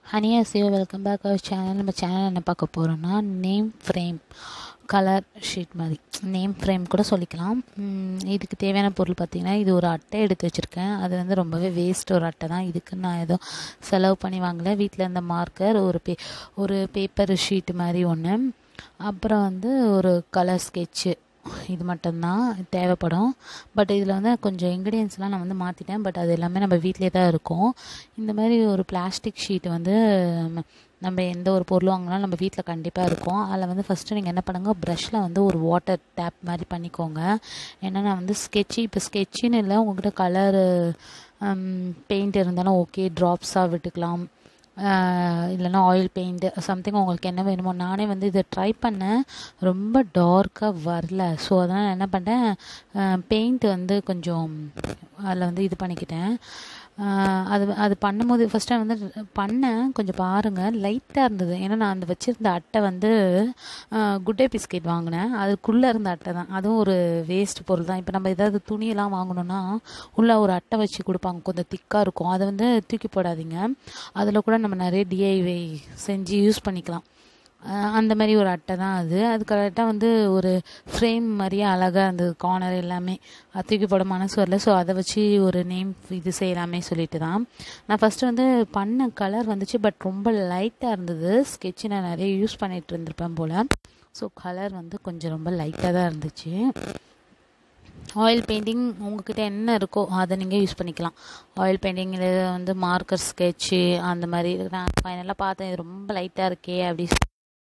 ஹனியாசியோ welcome back our channel நம்ம channel என்ன பார்க்க போகிறோம்னா நேம் ஃப்ரேம் கலர் ஷீட் மாதிரி நேம் ஃப்ரேம் கூட சொல்லிக்கலாம் உம், இதுக்கு தேவையான பொருள் பார்த்திங்கன்னா இது ஒரு அட்டை எடுத்து வச்சுருக்கேன் அது வந்து ரொம்பவே வேஸ்ட் ஒரு அட்டை தான் இதுக்கு நான் ஏதோ செலவு பண்ணி வாங்கல வீட்டில் இருந்த மார்க்கர் ஒரு பே ஒரு பேப்பர் ஷீட் மாதிரி ஒன்று அப்புறம் வந்து ஒரு கலர் ஸ்கெட்சு இது மட்டும்தான் தேவைப்படும் பட் இதில் வந்து கொஞ்சம் இன்க்ரீடியன்ஸ்லாம் நான் வந்து மாற்றிட்டேன் பட் அது எல்லாமே நம்ம வீட்டிலே தான் இருக்கும் இந்த மாதிரி ஒரு பிளாஸ்டிக் ஷீட் வந்து நம்ம- நம்ம எந்த ஒரு பொருள் வாங்கினாலும் நம்ம வீட்டில் கண்டிப்பாக இருக்கும் அதில் வந்து ஃபஸ்ட்டு நீங்கள் என்ன பண்ணுங்க ப்ரஷ்ஷில் வந்து ஒரு வாட்டர் டேப் மாதிரி பண்ணிக்கோங்க ஏன்னா நான் வந்து ஸ்கெட்சு இப்போ ஸ்கெட்சுன்னு இல்லை உங்கள்கிட்ட கலரு பெயிண்ட் இருந்தாலும் ஓகே ட்ராப்ஸாக விட்டுக்கலாம் ஆஹ் இல்லைன்னா ஆயில் பெயிண்ட் சம்திங் உங்களுக்கு என்ன வேணுமோ நானே வந்து இதை ட்ரை பண்ணேன் ரொம்ப டார்க்காக வரல ஸோ அதனால் என்ன பண்ணிட்டேன் பெயிண்ட் வந்து கொஞ்சம் அதில் வந்து இது பண்ணிக்கிட்டேன் ஆஹ் அது அது பண்ணும்போது ஃபஸ்ட் டைம் வந்து பண்ணேன் கொஞ்சம் பாருங்கள் லைட்டாக இருந்தது ஏன்னா நான் அந்த வச்சுருந்த அட்டை வந்து குட்டே பிஸ்கெட் வாங்கினேன் அதுக்குள்ளே இருந்த அட்டை தான் அதுவும் ஒரு வேஸ்ட் பொருள் தான் இப்போ நம்ம ஏதாவது துணியெல்லாம் வாங்கணும்னா உள்ளே ஒரு அட்டை வச்சு கொடுப்பாங்க கொஞ்சம் திக்காக இருக்கும் அதை வந்து தூக்கி போடாதீங்க அதில் கூட நம்ம நிறைய டிஐவை செஞ்சு யூஸ் பண்ணிக்கலாம் அஹ் அந்த மாதிரி ஒரு அட்டை தான் அது அது கரெக்டாக வந்து ஒரு ஃப்ரேம் மாதிரியே அழகாக இருந்தது கார்னர் எல்லாமே அது தூக்கி போட மனசு வரல ஸோ அதை வச்சு ஒரு நேம் இது செய்யலாமே சொல்லிட்டு தான் நான் ஃபஸ்ட்டு வந்து பண்ண கலர் வந்துச்சு பட் ரொம்ப லைட்டாக இருந்தது ஸ்கெட்சு நான் நிறைய யூஸ் பண்ணிகிட்டு இருந்திருப்பேன் போல் ஸோ கலர் வந்து கொஞ்சம் ரொம்ப லைட்டாக தான் இருந்துச்சு ஆயில் பெயிண்டிங் உங்ககிட்ட என்ன இருக்கோ அதை நீங்கள் யூஸ் பண்ணிக்கலாம் ஆயில் பெயிண்டிங் இது வந்து மார்க்கர் ஸ்கெட்சு அந்த மாதிரி நான் ஃபைனலாக பார்த்தேன் இது ரொம்ப லைட்டாக இருக்கே அப்படி சொ-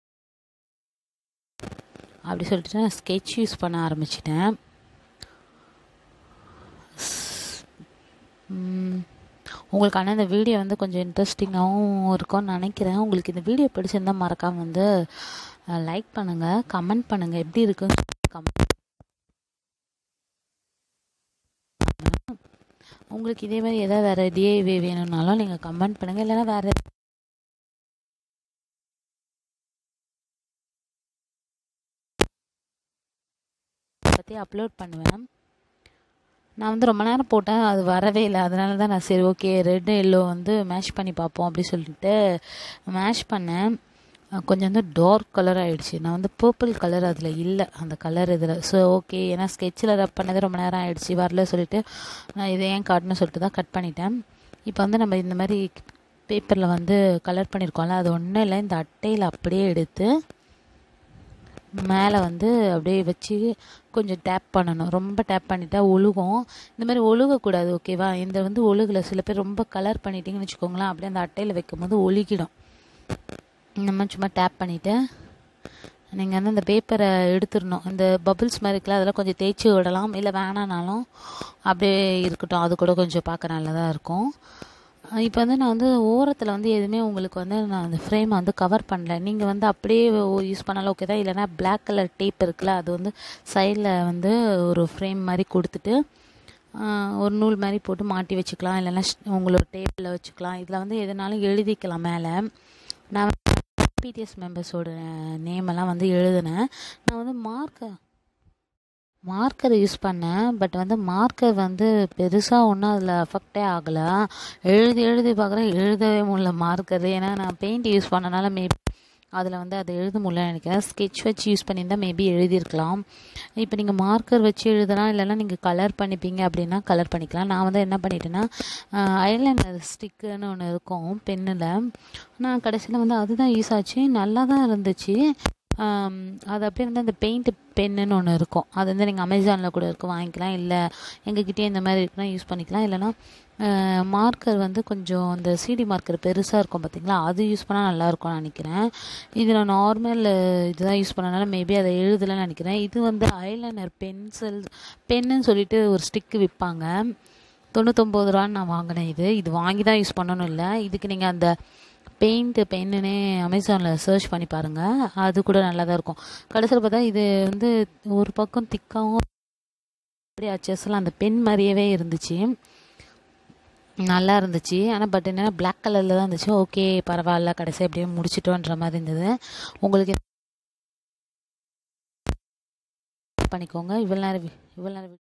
அப்படி சொல்லிட்டு நான் ஸ்கெட்ச் யூஸ் பண்ண ஆரம்பிச்சிட்டேன் ம், உங்களுக்கு ஆனால் இந்த வீடியோ வந்து கொஞ்சம் இன்ட்ரெஸ்டிங்காகவும் இருக்கும்னு நினைக்கிறேன் உங்களுக்கு இந்த வீடியோ பிடிச்சிருந்தா மறக்காமல் வந்து லைக் பண்ணுங்கள் கமெண்ட் பண்ணுங்கள் எப்படி இருக்குன்னு கமெண்ட் உங்களுக்கு இதே மாதிரி ஏதாவது வேறு டிஏவி வேணும்னாலும் நீங்கள் கமெண்ட் பண்ணுங்கள் இல்லைன்னா வேறு பற்றி அப்லோட் பண்ணுவேன் நான் வந்து ரொம்ப நேரம் போட்டேன் அது வரவே இல்லை அதனால தான் நான் சரி ஓகே ரெட் எல்லோ வந்து மேட்ச் பண்ணி பார்ப்போம் அப்படி சொல்லிட்டு மேட்ச் பண்ணேன் அஹ் கொஞ்சம் வந்து டார்க் கலர் ஆயிடுச்சு நான் வந்து பர்பிள் கலர் அதில் இல்லை அந்த கலர் இதில் ஸோ ஓகே ஏன்னா ஸ்கெட்சில் ரப் பண்ணது ரொம்ப நேரம் ஆயிடுச்சு வரல சொல்லிட்டு நான் இதை ஏன் காட்டணும் சொல்லிட்டு தான் கட் பண்ணிட்டேன் இப்போ வந்து நம்ம இந்த மாதிரி பேப்பரில் வந்து கலர் பண்ணியிருக்கோம்ல அது ஒன்றும் இல்லை இந்த அட்டையில் அப்படியே எடுத்து மேலே வந்து அப்படியே வச்சு கொஞ்சம் டேப் பண்ணணும் ரொம்ப டேப் பண்ணிட்டா ஒழுகும் இந்த மாதிரி ஒழுகக்கூடாது ஓகேவா இந்த வந்து ஒழுகலை சில பேர் ரொம்ப கலர் பண்ணிட்டீங்கன்னு வச்சுக்கோங்களேன் அப்படியே அந்த அட்டையில் வைக்கும்போது ஒழுகிடும் இந்த மாதிரி சும்மா டேப் பண்ணிவிட்டு நீங்கள் வந்து அந்த பேப்பரை எடுத்துடணும் இந்த பபிள்ஸ் மாதிரி இருக்குல்ல அதெல்லாம் கொஞ்சம் தேய்ச்சி விடலாம் இல்லை வேணானாலும் அப்படியே இருக்கட்டும் அது கூட கொஞ்சம் பார்க்க நல்லதாக இருக்கும் இப்போ வந்து நான் வந்து ஓரத்தில் வந்து எதுவுமே உங்களுக்கு வந்து நான் அந்த ஃப்ரேமை வந்து கவர் பண்ணல நீங்கள் வந்து அப்படியே யூஸ் பண்ணாலும் ஓகே தான் இல்லைன்னா Black கலர் டேப் இருக்குல்ல அது வந்து சைடில் வந்து ஒரு ஃப்ரேம் மாதிரி கொடுத்துட்டு ஆஹ், ஒரு நூல் மாதிரி போட்டு மாட்டி வச்சுக்கலாம் இல்லைன்னா ஷ்- உங்களோட டேப்பில் வச்சுக்கலாம் இதில் வந்து எதுனாலும் எழுதிக்கலாம் மேலே நான் பிடிஎஸ் மெம்பர்ஸோட நேமெல்லாம் வந்து எழுதினேன் நான் வந்து மார்க்கை மார்க்கர் யூஸ் பண்ணேன் பட் வந்து மார்க்கர் வந்து பெருசாக ஒன்றும் அதில் அஃபெக்டே ஆகலை எழுதி எழுதி பார்க்குறேன் எழுதவே முடியல மார்க்கர் ஏன்னா நான் பெயிண்ட் யூஸ் பண்ணனால மேபி அதில் வந்து அதை எழுத முடியலன்னு நினைக்கிறேன் ஸ்கெட்ச் வச்சு யூஸ் பண்ணியிருந்தா மேபி எழுதியிருக்கலாம் இப்போ நீங்கள் மார்க்கர் வச்சு எழுதலாம் இல்லைன்னா நீங்கள் கலர் பண்ணிப்பீங்க அப்படின்னா கலர் பண்ணிக்கலாம் நான் வந்து என்ன பண்ணிட்டேன்னா ஐலைனர் ஸ்டிக்குன்னு ஒன்று இருக்கும் பென்னில் நான் கடைசியில் வந்து அதுதான் யூஸ் ஆச்சு நல்லா தான் இருந்துச்சு ஆம், அது அப்படியே வந்து அந்த பெயிண்ட் பென்னுன்னு ஒன்று இருக்கும் அது வந்து நீங்கள் அமேசானில் கூட இருக்கும் வாங்கிக்கலாம் இல்லை எங்ககிட்டயே இந்த மாதிரி இருக்குன்னா யூஸ் பண்ணிக்கலாம் இல்லைன்னா மார்க்கர் வந்து கொஞ்சம் அந்த சிடி மார்க்கர் பெருசாக இருக்கும் பார்த்தீங்களா அது யூஸ் பண்ணால் நல்லாயிருக்கும்னு நினைக்கிறேன் இது நான் நார்மல் இதுதான் யூஸ் பண்ணனால மேபி அதை எழுதலைன்னு நினைக்கிறேன் இது வந்து ஐலைனர் பென்சில் பென்னுன்னு சொல்லிட்டு ஒரு ஸ்டிக்கு விற்பாங்க தொண்ணூத்தொம்பது ரூபான்னு நான் வாங்கினேன் இது இது வாங்கி தான் யூஸ் பண்ணணும் இல்லை இதுக்கு நீங்கள் அந்த பெயிண்ட்டு பென்னுனே அமேசானில் சர்ச் பண்ணி பாருங்கள் அது கூட நல்லா தான் இருக்கும் கடைசியில் பார்த்தா இது வந்து ஒரு பக்கம் திக்காகவும் அப்படியே அச்சஸ்லாம் அந்த பென் மாதிரியவே இருந்துச்சு நல்லா இருந்துச்சு ஆனால் பட் என்னென்னா பிளாக் கலரில் தான் இருந்துச்சு ஓகே பரவாயில்ல கடைசி அப்படியே முடிச்சிட்டோன்ற மாதிரி இருந்தது உங்களுக்கு பண்ணிக்கோங்க இவ்வளோ நேரம் வி- இவ்வளோ நேரம் வி-